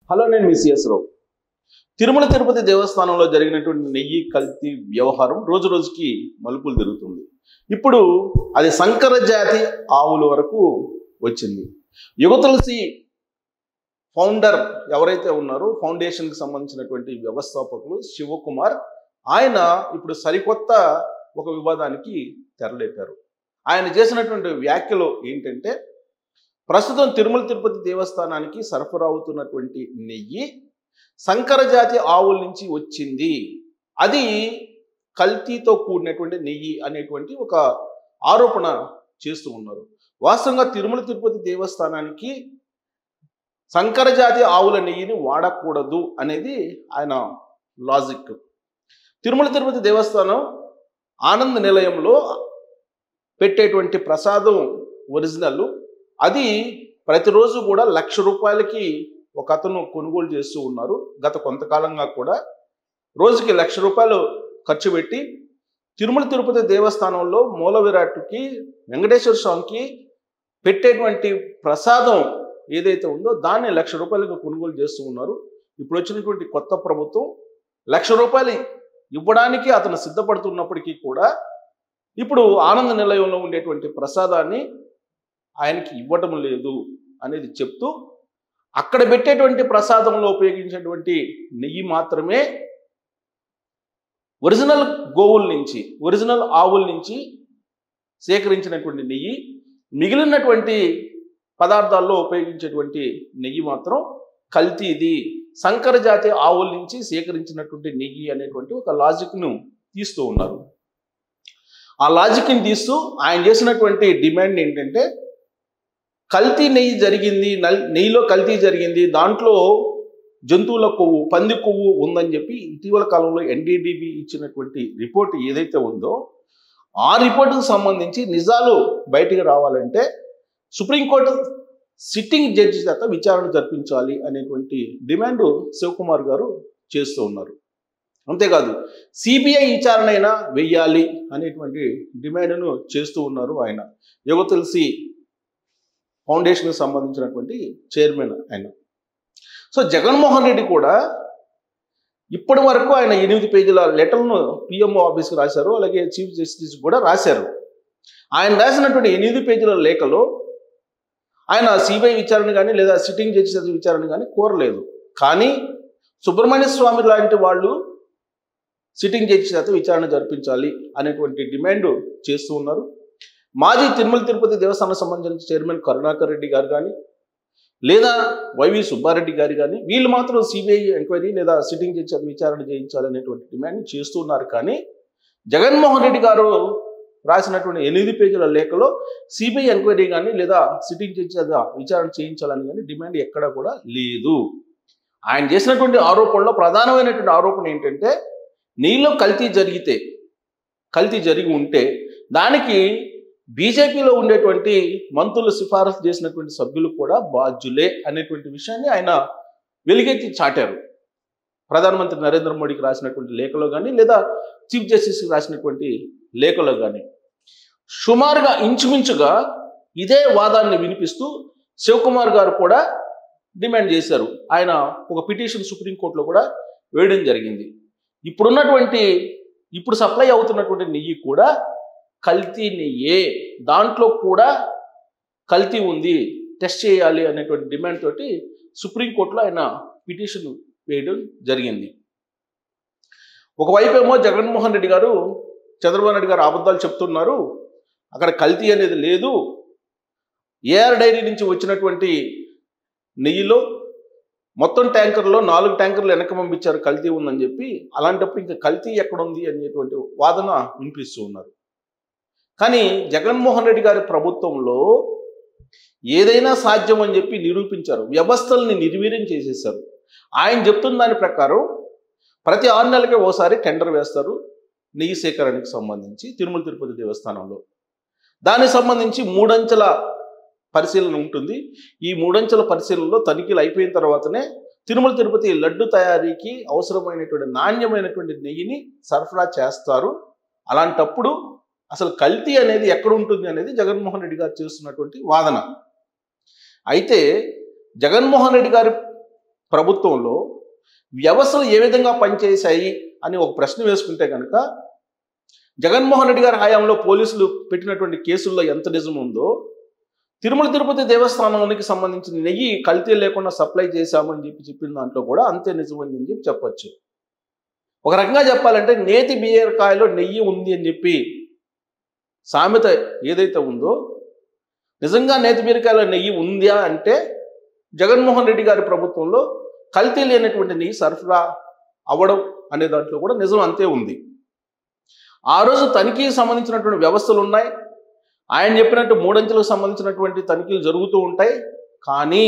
hello నేను మీ CS Rao Tirumala Tirupati దేవస్థానంలో జరిగినటువంటి నెయ్యి కల్తీ వ్యవహారం రోజు రోజుకి మలుపులు తిరుగుతుంది ఇప్పుడు అది సంకర జాతి ఆవుల వరకు వచ్చింది యుగ తులసి ఫౌండర్ ఎవరైతే ఉన్నారో ఫౌండేషన్కి సంబంధించినటువంటి వ్యవస్థాపకులు శివకుమార్ ఆయన ఇప్పుడు సరికొత్త ఒక వివాదానికి తెరలేపారు ఆయన చేసినటువంటి వ్యాఖ్యలు ఏంటంటే ప్రస్తుతం తిరుమల తిరుపతి దేవస్థానానికి సరఫరా అవుతున్నటువంటి నెయ్యి సంకర జాతి ఆవుల నుంచి వచ్చింది అది కల్తీతో కూడినటువంటి నెయ్యి అనేటువంటి ఒక ఆరోపణ చేస్తూ ఉన్నారు వాస్తవంగా తిరుమల తిరుపతి దేవస్థానానికి సంకర జాతి ఆవుల నెయ్యిని వాడకూడదు అనేది ఆయన లాజిక్ తిరుమల తిరుపతి దేవస్థానం ఆనంద్ నిలయంలో పెట్టేటువంటి ప్రసాదం ఒరిజినల్ అది ప్రతిరోజు కూడా లక్ష రూపాయలకి ఒక అతను కొనుగోలు చేస్తూ ఉన్నారు గత కొంతకాలంగా కూడా రోజుకి లక్ష రూపాయలు ఖర్చు పెట్టి తిరుమల తిరుపతి దేవస్థానంలో మూల విరాట్కి వెంకటేశ్వర స్వామికి పెట్టేటువంటి ప్రసాదం ఏదైతే ఉందో దాన్ని లక్ష రూపాయలకు కొనుగోలు చేస్తూ ఉన్నారు ఇప్పుడు వచ్చినటువంటి కొత్త ప్రభుత్వం లక్ష రూపాయలు ఇవ్వడానికి అతను సిద్ధపడుతున్నప్పటికీ కూడా ఇప్పుడు ఆనంద నిలయంలో ఉండేటువంటి ప్రసాదాన్ని ఆయనకి ఇవ్వటం లేదు అనేది చెప్తూ అక్కడ పెట్టేటువంటి ప్రసాదంలో ఉపయోగించేటువంటి నెయ్యి మాత్రమే ఒరిజినల్ గోవుల నుంచి ఒరిజినల్ ఆవుల నుంచి సేకరించినటువంటి నెయ్యి మిగిలినటువంటి పదార్థాల్లో ఉపయోగించేటువంటి నెయ్యి మాత్రం కల్తీది సంకర జాతి ఆవుల నుంచి సేకరించినటువంటి నెయ్యి అనేటువంటి ఒక లాజిక్ను తీస్తూ ఉన్నారు ఆ లాజిక్ని తీస్తూ ఆయన చేసినటువంటి డిమాండ్ ఏంటంటే కల్తీ నెయ్యి జరిగింది నల్ నెయ్యిలో కల్తీ జరిగింది దాంట్లో జంతువుల కొవ్వు పంది కొవ్వు ఉందని చెప్పి ఇటీవల కాలంలో ఎన్డీడీబీ ఇచ్చినటువంటి రిపోర్ట్ ఏదైతే ఉందో ఆ రిపోర్టుకు సంబంధించి నిజాలు బయటికి రావాలంటే సుప్రీంకోర్టు సిట్టింగ్ జడ్జి చేత విచారణ జరిపించాలి అనేటువంటి డిమాండ్ శివకుమార్ గారు చేస్తూ ఉన్నారు అంతేకాదు సిబిఐ విచారణ అయినా వెయ్యాలి అనేటువంటి డిమాండ్ను చేస్తూ ఉన్నారు ఆయన యువ తులసి ఫౌండేషన్కి సంబంధించినటువంటి చైర్మన్ ఆయన సో జగన్మోహన్ రెడ్డి కూడా ఇప్పటి వరకు ఆయన ఎనిమిది పేజీల లెటర్ను పిఎంఓ ఆఫీస్కి రాశారు అలాగే చీఫ్ జస్టిస్ కూడా రాశారు ఆయన రాసినటువంటి ఎనిమిది పేజీల లేఖలో ఆయన సిబిఐ విచారణ కానీ లేదా సిట్టింగ్ జడ్జి విచారణ కానీ కోరలేదు కానీ సుబ్రహ్మణ్య స్వామి లాంటి వాళ్ళు సిట్టింగ్ జడ్జి చేత విచారణ జరిపించాలి అనేటువంటి డిమాండ్ చేస్తూ ఉన్నారు మాజీ తిరుమల తిరుపతి దేవస్థానం సంబంధించిన చైర్మన్ కరుణాకర్ రెడ్డి గారు కానీ లేదా వైవి సుబ్బారెడ్డి గారు కానీ వీళ్ళు మాత్రం సిబిఐ ఎంక్వైరీ లేదా సిట్టింగ్ జడ్జి చేత విచారణ చేయించాలనేటువంటి డిమాండ్ చేస్తూ ఉన్నారు కానీ జగన్మోహన్ రెడ్డి గారు రాసినటువంటి ఎనిమిది పేజీల లేఖలో సిబిఐ ఎంక్వైరీ కానీ లేదా సిట్టింగ్ జడ్జి చేత విచారణ చేయించాలని కానీ డిమాండ్ ఎక్కడా కూడా లేదు ఆయన చేసినటువంటి ఆరోపణలో ప్రధానమైనటువంటి ఆరోపణ ఏంటంటే నీళ్ళు కల్తీ జరిగితే కల్తీ జరిగి ఉంటే దానికి బీజేపీలో ఉండేటువంటి మంత్రులు సిఫారసు చేసినటువంటి సభ్యులు కూడా బాధ్యులే అనేటువంటి విషయాన్ని ఆయన వెలుగెత్తి చాటారు ప్రధానమంత్రి నరేంద్ర మోడీకి రాసినటువంటి లేఖలో కానీ లేదా చీఫ్ జస్టిస్కి రాసినటువంటి లేఖలో కానీ సుమారుగా ఇంచుమించుగా ఇదే వాదాన్ని వినిపిస్తూ శివకుమార్ గారు కూడా డిమాండ్ చేశారు ఆయన ఒక పిటిషన్ సుప్రీంకోర్టులో కూడా వేయడం జరిగింది ఇప్పుడున్నటువంటి ఇప్పుడు సప్లై అవుతున్నటువంటి నెయ్యి కూడా కల్తీ నెయ్యే దాంట్లో కూడా కల్తీ ఉంది టెస్ట్ చేయాలి అనేటువంటి డిమాండ్ తోటి సుప్రీంకోర్టులో ఆయన పిటిషన్ వేయడం జరిగింది ఒకవైపు ఏమో జగన్మోహన్ రెడ్డి గారు చంద్రబాబు నాయుడు గారు అబద్ధాలు చెప్తున్నారు అక్కడ కల్తీ అనేది లేదు ఏఆర్ డైరీ నుంచి వచ్చినటువంటి నెయ్యిలో మొత్తం ట్యాంకర్లో నాలుగు ట్యాంకర్లు వెనక పంపించారు కల్తీ ఉందని చెప్పి అలాంటప్పుడు ఇంకా కల్తీ ఎక్కడుంది అనేటువంటి వాదన వినిపిస్తూ ఉన్నారు కానీ జగన్మోహన్ రెడ్డి గారి ప్రభుత్వంలో ఏదైనా సాధ్యం అని చెప్పి నిరూపించారు వ్యవస్థల్ని నిర్వీర్యం చేసేసారు ఆయన చెప్తున్న దాని ప్రకారం ప్రతి ఆరు నెలలకి ఓసారి టెండర్ వేస్తారు నెయ్యి సేకరణకు సంబంధించి తిరుమల తిరుపతి దేవస్థానంలో దానికి సంబంధించి మూడంచెల పరిశీలన ఉంటుంది ఈ మూడంచెల పరిశీలనలో తనిఖీలు అయిపోయిన తర్వాతనే తిరుమల తిరుపతి లడ్డు తయారీకి అవసరమైనటువంటి నాణ్యమైనటువంటి నెయ్యిని సరఫరా చేస్తారు అలాంటప్పుడు అసలు కల్తీ అనేది ఎక్కడ ఉంటుంది అనేది జగన్మోహన్ రెడ్డి గారు చేస్తున్నటువంటి వాదన అయితే జగన్మోహన్ రెడ్డి గారి ప్రభుత్వంలో వ్యవస్థలు ఏ విధంగా పనిచేశాయి అని ఒక ప్రశ్న వేసుకుంటే కనుక జగన్మోహన్ రెడ్డి గారి హయాంలో పోలీసులు పెట్టినటువంటి కేసుల్లో ఎంత నిజం ఉందో తిరుమల తిరుపతి దేవస్థానానికి సంబంధించిన నెయ్యి కల్తీ లేకుండా సప్లై చేశామని చెప్పి చెప్పిన దాంట్లో కూడా అంతే నిజమైంది అని చెప్పి చెప్పొచ్చు ఒక రకంగా చెప్పాలంటే నేతి బీరకాయలో నెయ్యి ఉంది అని చెప్పి సామెత ఏదైతే ఉందో నిజంగా నేతి బీరకాయలో నెయ్యి ఉందా అంటే జగన్మోహన్ రెడ్డి గారి ప్రభుత్వంలో కల్తీ లేనటువంటి నెయ్యి సరఫరా అవ్వడం అనే దాంట్లో కూడా నిజం అంతే ఉంది ఆ రోజు తనిఖీకి సంబంధించినటువంటి వ్యవస్థలు ఉన్నాయి ఆయన చెప్పినట్టు మూడంచెలకు సంబంధించినటువంటి తనిఖీలు జరుగుతూ ఉంటాయి కానీ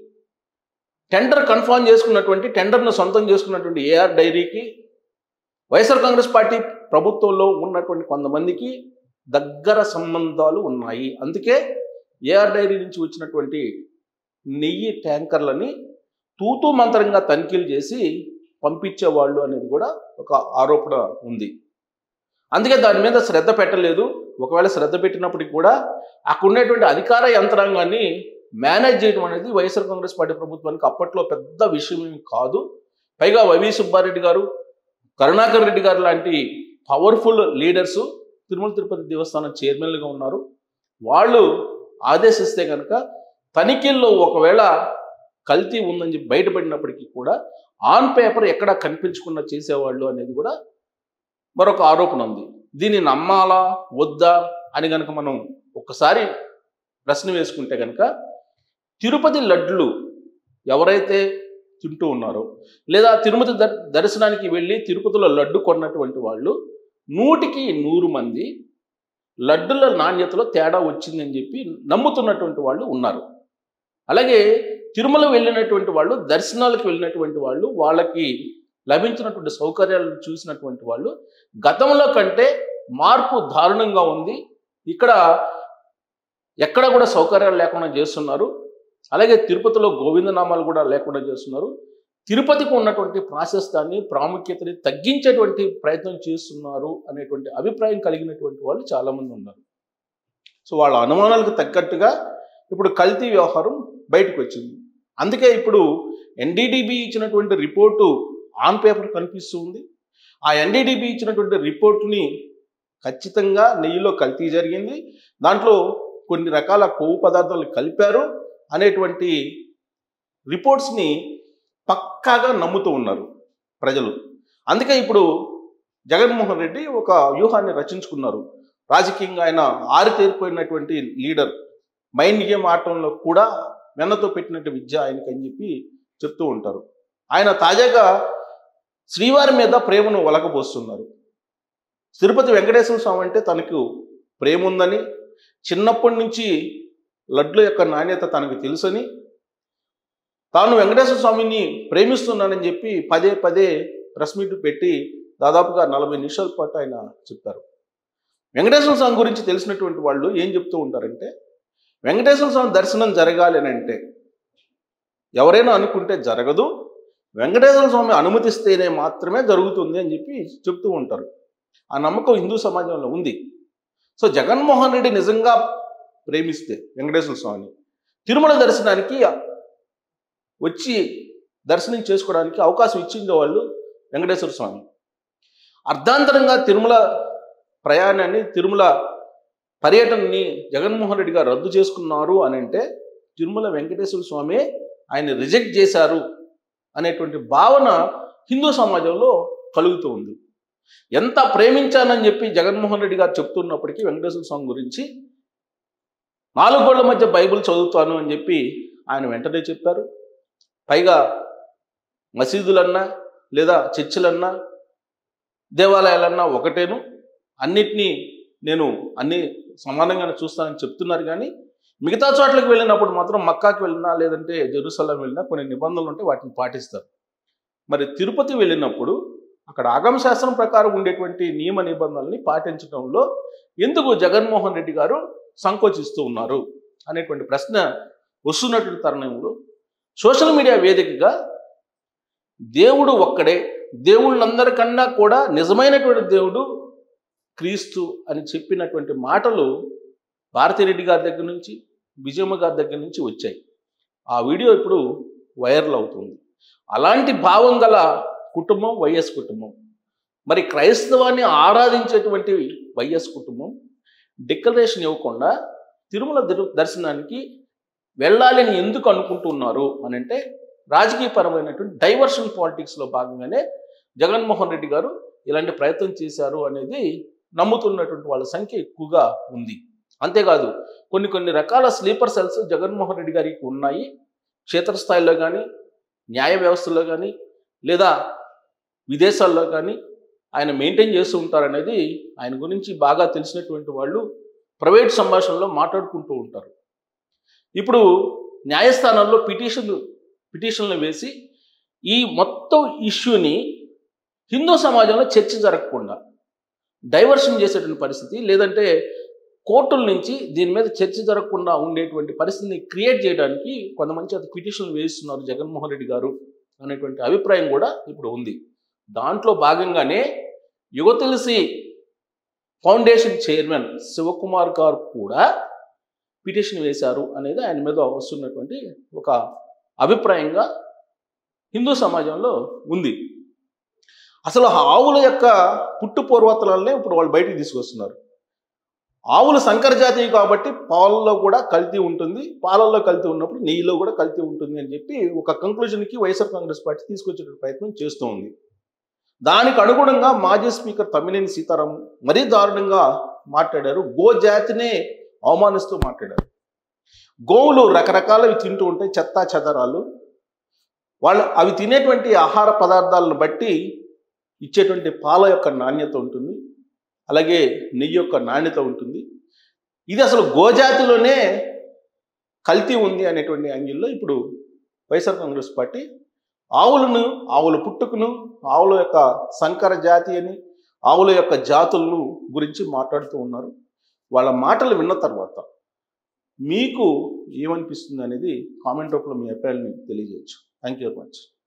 టెండర్ కన్ఫర్మ్ చేసుకున్నటువంటి టెండర్ను సొంతం చేసుకున్నటువంటి ఏఆర్ డైరీకి వైఎస్ఆర్ కాంగ్రెస్ పార్టీ ప్రభుత్వంలో ఉన్నటువంటి కొంతమందికి దగ్గర సంబంధాలు ఉన్నాయి అందుకే ఏఆర్ డైరీ నుంచి వచ్చినటువంటి నెయ్యి ట్యాంకర్లని తూతూ మంత్రంగా తనిఖీలు చేసి పంపించేవాళ్ళు అనేది కూడా ఒక ఆరోపణ ఉంది అందుకే దాని మీద శ్రద్ధ పెట్టలేదు ఒకవేళ శ్రద్ధ పెట్టినప్పటికీ కూడా అక్కడ ఉండేటువంటి అధికార యంత్రాంగాన్ని మేనేజ్ చేయడం అనేది వైఎస్ఆర్ కాంగ్రెస్ పార్టీ ప్రభుత్వానికి అప్పట్లో పెద్ద విషయం ఏమీ కాదు పైగా వైవి సుబ్బారెడ్డి గారు కరుణాకర్ రెడ్డి గారు లాంటి పవర్ఫుల్ లీడర్స్ తిరుమల తిరుపతి దేవస్థానం చైర్మన్లుగా ఉన్నారు వాళ్ళు ఆదేశిస్తే కనుక తనిఖీల్లో ఒకవేళ కల్తీ ఉందని చెప్పి బయటపడినప్పటికీ కూడా ఆన్ పేపర్ ఎక్కడా కనిపించకుండా చేసేవాళ్ళు అనేది కూడా మరొక ఆరోపణ ఉంది దీన్ని నమ్మాలా వద్దా అని కనుక మనం ఒక్కసారి ప్రశ్న వేసుకుంటే కనుక తిరుపతి లడ్లు ఎవరైతే తింటూ ఉన్నారో లేదా తిరుమతి దర్ దర్శనానికి వెళ్ళి తిరుపతిలో లడ్డు కొన్నటువంటి వాళ్ళు నూటికి నూరు మంది లడ్డుల నాణ్యతలో తేడా వచ్చిందని చెప్పి నమ్ముతున్నటువంటి వాళ్ళు ఉన్నారు అలాగే తిరుమల వెళ్ళినటువంటి వాళ్ళు దర్శనాలకు వెళ్ళినటువంటి వాళ్ళు వాళ్ళకి లభించినటువంటి సౌకర్యాలను చూసినటువంటి వాళ్ళు గతంలో కంటే మార్పు దారుణంగా ఉంది ఇక్కడ ఎక్కడ కూడా సౌకర్యాలు లేకుండా చేస్తున్నారు అలాగే తిరుపతిలో గోవిందనామాలు కూడా లేకుండా చేస్తున్నారు తిరుపతికి ఉన్నటువంటి ప్రాశస్తాన్ని ప్రాముఖ్యతని తగ్గించేటువంటి ప్రయత్నం చేస్తున్నారు అనేటువంటి అభిప్రాయం కలిగినటువంటి వాళ్ళు చాలామంది ఉన్నారు సో వాళ్ళ అనుమానాలకు తగ్గట్టుగా ఇప్పుడు కల్తీ వ్యవహారం బయటకు వచ్చింది అందుకే ఇప్పుడు ఎన్డీడీబీ ఇచ్చినటువంటి రిపోర్టు ఆన్ పేపర్ కనిపిస్తూ ఉంది ఆ ఎన్డీడీబీ ఇచ్చినటువంటి రిపోర్టుని ఖచ్చితంగా నెయ్యిలో కల్తీ జరిగింది దాంట్లో కొన్ని రకాల కొవ్వు పదార్థాలు కలిపారు అనేటువంటి రిపోర్ట్స్ని పక్కాగా నమ్ముతూ ఉన్నారు ప్రజలు అందుకే ఇప్పుడు జగన్మోహన్ రెడ్డి ఒక వ్యూహాన్ని రచించుకున్నారు రాజకీయంగా ఆయన ఆరితేరిపోయినటువంటి లీడర్ మైండ్ గేమ్ ఆటంలో కూడా వెన్నతో పెట్టినట్టు విద్య ఆయనకి అని చెప్పి చెప్తూ ఉంటారు ఆయన తాజాగా శ్రీవారి మీద ప్రేమను ఒలకబోస్తున్నారు తిరుపతి వెంకటేశ్వర స్వామి అంటే తనకు ప్రేమ ఉందని చిన్నప్పటి నుంచి లడ్ల యొక్క నాణ్యత తనకు తెలుసని తాను వెంకటేశ్వర స్వామిని ప్రేమిస్తున్నానని చెప్పి పదే పదే ప్రెస్ మీట్ పెట్టి దాదాపుగా నలభై నిమిషాల పాటు ఆయన చెప్తారు వెంకటేశ్వర స్వామి గురించి తెలిసినటువంటి వాళ్ళు ఏం చెప్తూ ఉంటారంటే వెంకటేశ్వర స్వామి దర్శనం జరగాలి అని అంటే ఎవరైనా అనుకుంటే జరగదు వెంకటేశ్వర స్వామి అనుమతిస్తేనే మాత్రమే జరుగుతుంది అని చెప్పి చెప్తూ ఉంటారు ఆ నమ్మకం హిందూ సమాజంలో ఉంది సో జగన్మోహన్ రెడ్డి నిజంగా ప్రేమిస్తే వెంకటేశ్వర స్వామిని తిరుమల దర్శనానికి వచ్చి దర్శనం చేసుకోవడానికి అవకాశం ఇచ్చింది వాళ్ళు వెంకటేశ్వర స్వామి అర్ధాంతరంగా తిరుమల ప్రయాణాన్ని తిరుమల పర్యటనని జగన్మోహన్ రెడ్డి గారు రద్దు చేసుకున్నారు అని అంటే తిరుమల వెంకటేశ్వర స్వామి ఆయన రిజెక్ట్ చేశారు అనేటువంటి భావన హిందూ సమాజంలో కలుగుతూ ఉంది ఎంత ప్రేమించానని చెప్పి జగన్మోహన్ రెడ్డి గారు చెప్తున్నప్పటికీ వెంకటేశ్వర స్వామి గురించి నాలుగు గోళ్ల మధ్య బైబిల్ చదువుతాను అని చెప్పి ఆయన వెంటనే చెప్పారు పైగా మసీదులన్నా లేదా చర్చిలన్నా దేవాలయాలన్నా ఒకటేను అన్నిటినీ నేను అన్ని సమానంగానే చూస్తానని చెప్తున్నారు కానీ మిగతా చోట్లకి వెళ్ళినప్పుడు మాత్రం మక్కాకి వెళ్ళినా లేదంటే జెరూసలం వెళ్ళినా కొన్ని నిబంధనలు ఉంటే వాటిని పాటిస్తారు మరి తిరుపతి వెళ్ళినప్పుడు అక్కడ ఆగమ శాస్త్రం ప్రకారం ఉండేటువంటి నియమ నిబంధనల్ని పాటించడంలో ఎందుకు జగన్మోహన్ రెడ్డి గారు సంకోచిస్తూ ఉన్నారు అనేటువంటి ప్రశ్న వస్తున్నటువంటి తరుణంలో సోషల్ మీడియా వేదికగా దేవుడు ఒక్కడే దేవుళ్ళందరికన్నా కూడా నిజమైనటువంటి దేవుడు క్రీస్తు అని చెప్పినటువంటి మాటలు భారతిరెడ్డి గారి దగ్గర నుంచి విజయమ్మ గారి దగ్గర నుంచి వచ్చాయి ఆ వీడియో ఇప్పుడు వైరల్ అవుతుంది అలాంటి భావం గల కుటుంబం వైఎస్ కుటుంబం మరి క్రైస్తవాన్ని ఆరాధించేటువంటి వైఎస్ కుటుంబం డిక్లరేషన్ ఇవ్వకుండా తిరుమల దర్- దర్శనానికి వెళ్ళాలని ఎందుకు అనుకుంటున్నారు అని అంటే రాజకీయపరమైనటువంటి డైవర్షన్ పాలిటిక్స్లో భాగంగానే జగన్మోహన్ రెడ్డి గారు ఇలాంటి ప్రయత్నం చేశారు అనేది నమ్ముతున్నటువంటి వాళ్ళ సంఖ్య ఎక్కువగా ఉంది అంతేకాదు కొన్ని కొన్ని రకాల స్లీపర్ సెల్స్ జగన్మోహన్ రెడ్డి గారికి ఉన్నాయి క్షేత్రస్థాయిలో కానీ న్యాయ వ్యవస్థలో కానీ లేదా విదేశాల్లో కానీ ఆయన మెయింటైన్ చేస్తూ ఉంటారనేది ఆయన గురించి బాగా తెలిసినటువంటి వాళ్ళు ప్రైవేట్ సంభాషణలో మాట్లాడుకుంటూ ఉంటారు ఇప్పుడు న్యాయస్థానాల్లో పిటిషన్ పిటిషన్లు వేసి ఈ మొత్తం ఇష్యూని హిందూ సమాజంలో చర్చ జరగకుండా డైవర్షన్ చేసేటువంటి పరిస్థితి లేదంటే కోర్టుల నుంచి దీని మీద చర్చ జరగకుండా ఉండేటువంటి పరిస్థితిని క్రియేట్ చేయడానికి కొంతమంది అది పిటిషన్లు వేస్తున్నారు జగన్మోహన్ రెడ్డి గారు అనేటువంటి అభిప్రాయం కూడా ఇప్పుడు ఉంది దాంట్లో భాగంగానే యువ తెలిసి ఫౌండేషన్ చైర్మన్ శివకుమార్ గారు కూడా పిటిషన్ వేశారు అనేది ఆయన మీద వస్తున్నటువంటి ఒక అభిప్రాయంగా హిందూ సమాజంలో ఉంది అసలు ఆవుల యొక్క పుట్టు పూర్వతలనే ఇప్పుడు వాళ్ళు బయటికి తీసుకొస్తున్నారు ఆవులు సంకర జాతి కాబట్టి పాలలో కూడా కల్తీ ఉంటుంది పాలల్లో కల్తీ ఉన్నప్పుడు నెయ్యిలో కూడా కల్తీ ఉంటుంది అని చెప్పి ఒక కంక్లూజన్కి వైఎస్ఆర్ కాంగ్రెస్ పార్టీ తీసుకొచ్చే ప్రయత్నం చేస్తూ ఉంది దానికి అనుగుణంగా మాజీ స్పీకర్ తమ్మినేని సీతారాం మరీ దారుణంగా మాట్లాడారు గో జాతినే అవమానిస్తూ మాట్లాడారు గోవులు రకరకాలవి తింటూ ఉంటాయి చెత్త చెదరాలు వాళ్ళు అవి తినేటువంటి ఆహార పదార్థాలను బట్టి ఇచ్చేటువంటి పాల యొక్క నాణ్యత ఉంటుంది అలాగే నెయ్యి యొక్క నాణ్యత ఉంటుంది ఇది అసలు గోజాతిలోనే కల్తీ ఉంది అనేటువంటి యాంగిల్లో ఇప్పుడు వైఎస్ఆర్ కాంగ్రెస్ పార్టీ ఆవులను ఆవుల పుట్టుకను ఆవుల యొక్క సంకర జాతి అని ఆవుల యొక్క జాతులను గురించి మాట్లాడుతూ ఉన్నారు వాళ్ళ మాటలు విన్న తర్వాత మీకు ఏమనిపిస్తుంది అనేది కామెంట్ రూపంలో మీ అభిప్రాయాన్ని తెలియజేయచ్చు థ్యాంక్ యూ వెరీ మచ్